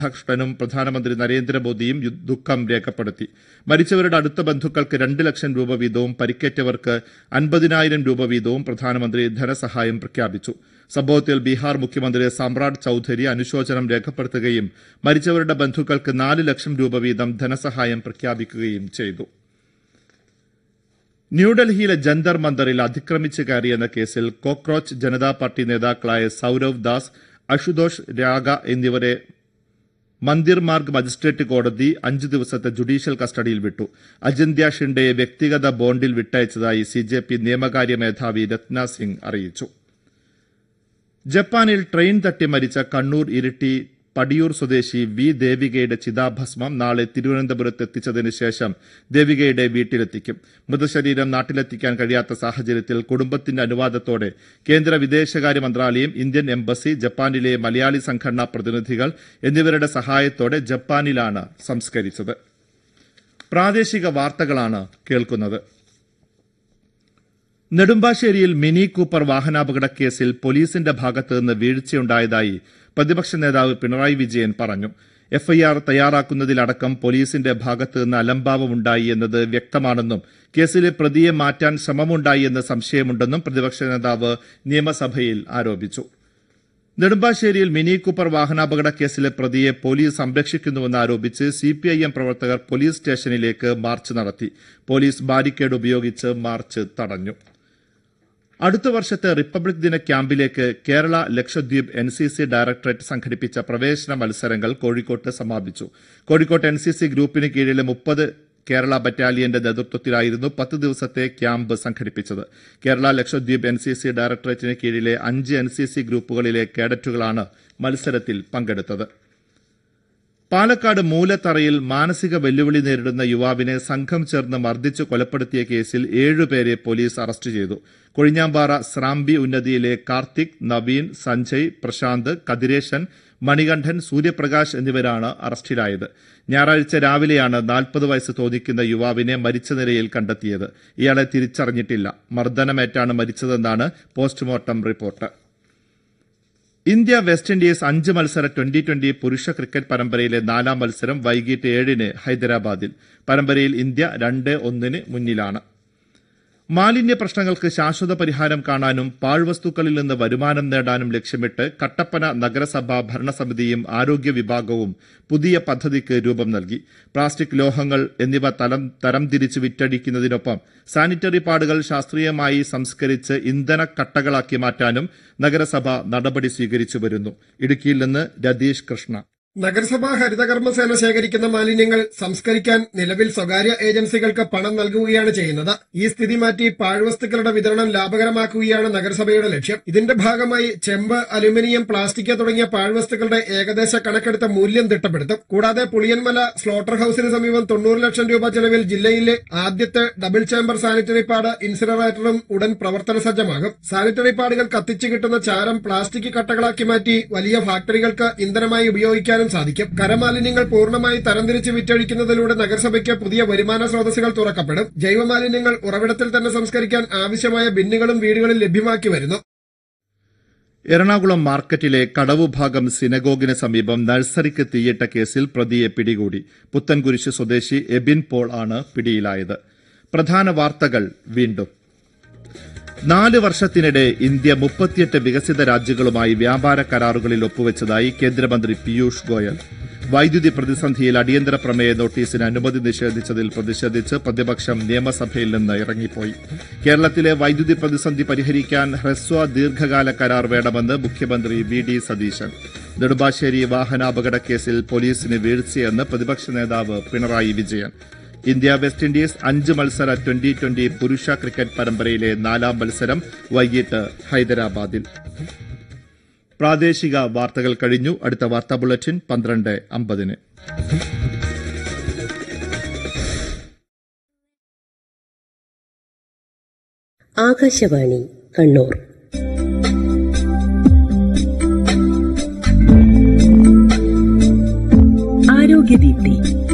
രാധാകൃഷ്ണനും പ്രധാനമന്ത്രി നരേന്ദ്രമോദിയും യു- ദുഃഖം രേഖപ്പെടുത്തി മരിച്ചവരുടെ അടുത്ത ബന്ധുക്കൾക്ക് രണ്ട് ലക്ഷം രൂപ വീതവും പരിക്കേറ്റവർക്ക് അൻപതിനായിരം രൂപ വീതവും പ്രധാനമന്ത്രി ധനസഹായം പ്രഖ്യാപിച്ചു സംഭവത്തിൽ ബീഹാർ മുഖ്യമന്ത്രി സമ്രാട് ചൌധരി അനുശോചനം രേഖപ്പെടുത്തുകയും മരിച്ചവരുടെ ബന്ധുക്കൾക്ക് നാല് ലക്ഷം രൂപ വീതം ധനസഹായം പ്രഖ്യാപിക്കുകയും ചെയ്തു ന്യൂഡൽഹിയിലെ ജന്തർ മന്ദറിൽ അതിക്രമിച്ച് കയറിയെന്ന കേസിൽ കോക്രോച്ച് ജനതാ പാർട്ടി നേതാക്കളായ സൌരവ് ദാസ് അഷുതോഷ് രാഗ എന്നിവരെ മന്ദിർ മാർഗ് മജിസ്ട്രേറ്റ് കോടതി അഞ്ചു ദിവസത്തെ ജുഡീഷ്യൽ കസ്റ്റഡിയിൽ വിട്ടു അജിന്ത്യ ഷിൻഡെയെ വ്യക്തിഗത ബോണ്ടിൽ വിട്ടയച്ചതായി സി ജെ പി നിയമകാര്യ മേധാവി രത്ന സിംഗ് അറിയിച്ചു ജപ്പാനിൽ ട്രെയിൻ തട്ടി മരിച്ച കണ്ണൂർ ഇരിട്ടി പടിയൂർ സ്വദേശി വി ദേവികയുടെ ചിതാഭസ്മം നാളെ തിരുവനന്തപുരത്ത് എത്തിച്ചതിന് ശേഷം ദേവികയുടെ വീട്ടിലെത്തിക്കും മൃതശരീരം നാട്ടിലെത്തിക്കാൻ കഴിയാത്ത സാഹചര്യത്തിൽ കുടുംബത്തിന്റെ അനുവാദത്തോടെ കേന്ദ്ര വിദേശകാര്യ മന്ത്രാലയം ഇന്ത്യൻ എംബസി ജപ്പാനിലെ മലയാളി സംഘടനാ പ്രതിനിധികൾ എന്നിവരുടെ സഹായത്തോടെ ജപ്പാനിലാണ് സംസ്കരിച്ചത് പ്രാദേശിക വാർത്തകളാണ് കേൾക്കുന്നത് നെടുമ്പാശ്ശേരിയിൽ മിനി കൂപ്പർ വാഹനാപകട കേസിൽ പോലീസിന്റെ ഭാഗത്ത് നിന്ന് വീഴ്ചയുണ്ടായതായി പ്രതിപക്ഷ നേതാവ് പിണറായി വിജയൻ പറഞ്ഞു എഫ്ഐആർ തയ്യാറാക്കുന്നതിലടക്കം പോലീസിന്റെ ഭാഗത്ത് നിന്ന് അലംഭാവമുണ്ടായി എന്നത് വ്യക്തമാണെന്നും കേസിലെ പ്രതിയെ മാറ്റാൻ ശ്രമമുണ്ടായി എന്ന് സംശയമുണ്ടെന്നും പ്രതിപക്ഷ നേതാവ് നിയമസഭയിൽ ആരോപിച്ചു നെടുമ്പാശ്ശേരിയിൽ മിനി കൂപ്പർ വാഹനാപകട കേസിലെ പ്രതിയെ പോലീസ് സംരക്ഷിക്കുന്നുവെന്ന് ആരോപിച്ച് സിപിഐഎം പ്രവർത്തകർ പോലീസ് സ്റ്റേഷനിലേക്ക് മാർച്ച് നടത്തി പോലീസ് ബാരിക്കേഡ് ഉപയോഗിച്ച് മാർച്ച് തടഞ്ഞു അടുത്ത വർഷത്തെ റിപ്പബ്ലിക് ദിന ക്യാമ്പിലേക്ക് Kerala Lakshadweep N C C directorate സംഘടിപ്പിച്ച പ്രവേശന മത്സരങ്ങൾ കോഴിക്കോട്ട് സമാപിച്ചു കോഴിക്കോട്ട് എൻ സി സി ഗ്രൂപ്പിന് കീഴിലെ മുപ്പത് കേരള ബറ്റാലിയന്റെ നേതൃത്വത്തിലായിരുന്നു പത്ത് ദിവസത്തെ ക്യാമ്പ് സംഘടിപ്പിച്ചത് Kerala Lakshadweep N C C ഡയറക്ടറേറ്റിന് കീഴിലെ അഞ്ച് എൻ സി സി ഗ്രൂപ്പുകളിലെ കേഡറ്റുകളാണ് മത്സരത്തിൽ പങ്കെടുത്തത് പാലക്കാട് മൂലത്തറയിൽ മാനസിക വെല്ലുവിളി നേരിടുന്ന യുവാവിനെ സംഘം ചേർന്ന് മർദ്ദിച്ച് കൊലപ്പെടുത്തിയ കേസിൽ ഏഴുപേരെ പോലീസ് അറസ്റ്റ് ചെയ്തു കൊഴിഞ്ഞാമ്പാറ സ്രാംബി ഉന്നതിയിലെ കാർത്തിക് നവീൻ സഞ്ജയ് പ്രശാന്ത് കതിരേശൻ മണികണ്ഠൻ സൂര്യപ്രകാശ് എന്നിവരാണ് അറസ്റ്റിലായത് ഞായറാഴ്ച രാവിലെയാണ് നാൽപ്പത് വയസ്സ് തോന്നിക്കുന്ന യുവാവിനെ മരിച്ച നിലയിൽ കണ്ടെത്തിയത് ഇയാളെ തിരിച്ചറിഞ്ഞിട്ടില്ല മർദ്ദനമേറ്റാണ് മരിച്ചതെന്നാണ് postmortem report India West Indies അഞ്ച് മത്സര ട്വന്റി ട്വന്റി പുരുഷ ക്രിക്കറ്റ് പരമ്പരയിലെ നാലാം മത്സരം വൈകിട്ട് ഏഴിന് ഹൈദരാബാദിൽ പരമ്പരയിൽ ഇന്ത്യ രണ്ട് ഒന്നിന് മുന്നിലാണ് മാലിന്യ പ്രശ്നങ്ങൾക്ക് ശാശ്വത പരിഹാരം കാണാനും പാഴ്വസ്തുക്കളിൽ നിന്ന് വരുമാനം നേടാനും ലക്ഷ്യമിട്ട് കട്ടപ്പന നഗരസഭാ ഭരണസമിതിയും ആരോഗ്യ വിഭാഗവും പുതിയ പദ്ധതിക്ക് രൂപം നൽകി പ്ലാസ്റ്റിക് ലോഹങ്ങൾ എന്നിവ തലം തരംതിരിച്ച് വിറ്റഴിക്കുന്നതിനൊപ്പം സാനിറ്ററി പാടുകൾ ശാസ്ത്രീയമായി സംസ്കരിച്ച് ഇന്ധന കട്ടകളാക്കി മാറ്റാനും നഗരസഭ നടപടി സ്വീകരിച്ചു വരുന്നു ഇടുക്കിയിൽ നിന്ന് രതീഷ് കൃഷ്ണ നഗരസഭാ ഹരിതകർമ്മസേന ശേഖരിക്കുന്ന മാലിന്യങ്ങൾ സംസ്കരിക്കാൻ നിലവിൽ സ്വകാര്യ ഏജൻസികൾക്ക് പണം നൽകുകയാണ് ചെയ്യുന്നത് ഈ സ്ഥിതി മാറ്റി പാഴ്വസ്തുക്കളുടെ വിതരണം ലാഭകരമാക്കുകയാണ് നഗരസഭയുടെ ലക്ഷ്യം ഇതിന്റെ ഭാഗമായി ചെമ്പ് അലുമിനിയം പ്ലാസ്റ്റിക് തുടങ്ങിയ പാഴ്വസ്തുക്കളുടെ ഏകദേശ കണക്കെടുത്ത മൂല്യം തിട്ടപ്പെടുത്തും കൂടാതെ പുളിയൻമല സ്ലോട്ടർ ഹൌസിന് സമീപം തൊണ്ണൂറ് ലക്ഷം രൂപ ചെലവിൽ ജില്ലയിലെ ആദ്യത്തെ ഡബിൾ ചേംബർ സാനിറ്ററി പാഡ് ഇൻസിനറേറ്ററും ഉടൻ പ്രവർത്തന സജ്ജമാകും സാനിറ്ററി പാഡുകൾ കത്തിച്ചു കിട്ടുന്ന ചാരം പ്ലാസ്റ്റിക് കട്ടകളാക്കി മാറ്റി വലിയ ഫാക്ടറികൾക്ക് ഇന്ധനമായി ഉപയോഗിക്കാനും സാധിക്കും കരമാലിന്യങ്ങൾ പൂർണ്ണമായി തരംതിരിച്ച് വിറ്റഴിക്കുന്നതിലൂടെ നഗരസഭയ്ക്ക് പുതിയ വരുമാന സ്രോതസ്സുകൾ തുറക്കപ്പെടും ജൈവമാലിന്യങ്ങൾ ഉറവിടത്തിൽ തന്നെ സംസ്കരിക്കാൻ ആവശ്യമായ ബിന്നുകളും വീടുകളിൽ ലഭ്യമാക്കി വരുന്നു എറണാകുളം മാർക്കറ്റിലെ കടവുഭാഗം സിനഗോഗിന് സമീപം നഴ്സറിക്ക് തീയിട്ട കേസിൽ പ്രതിയെ പിടികൂടി പുത്തൻകുരിശ് സ്വദേശി എബിൻ പോൾ ആണ് പിടിയിലായത് പ്രധാന വാർത്തകൾ വീണ്ടും നാല് വർഷത്തിനിടെ ഇന്ത്യ മുപ്പത്തിയെട്ട് വികസിത രാജ്യങ്ങളുമായി വ്യാപാര കരാറുകളിൽ ഒപ്പുവെച്ചതായി കേന്ദ്രമന്ത്രി പീയൂഷ് ഗോയൽ വൈദ്യുതി പ്രതിസന്ധിയിൽ അടിയന്തര പ്രമേയ നോട്ടീസിന് അനുമതി നിഷേധിച്ചതിൽ പ്രതിഷേധിച്ച് പ്രതിപക്ഷം നിയമസഭയിൽ നിന്ന് ഇറങ്ങിപ്പോയി കേരളത്തിലെ വൈദ്യുതി പ്രതിസന്ധി പരിഹരിക്കാൻ ഹ്രസ്വ ദീർഘകാല കരാർ വേണമെന്ന് മുഖ്യമന്ത്രി വി ഡി സതീശൻ നെടുമ്പാശ്ശേരി വാഹനാപകട കേസിൽ പോലീസിന് വീഴ്ചയെന്ന് പ്രതിപക്ഷ നേതാവ് Pinarayi Vijayan India West Indies അഞ്ച് മത്സര ട്വന്റി ട്വന്റി പുരുഷ ക്രിക്കറ്റ് പരമ്പരയിലെ നാലാം മത്സരം വൈകിട്ട് ഹൈദരാബാദിൽ പ്രാദേശിക വാർത്തകൾ കഴിഞ്ഞു അടുത്ത വാർത്താ ബുള്ളറ്റിൻ പന്ത്രണ്ട് അമ്പതിന് ആകാശവാണി കണ്ണൂർ ആരോഗ്യദീപ്തി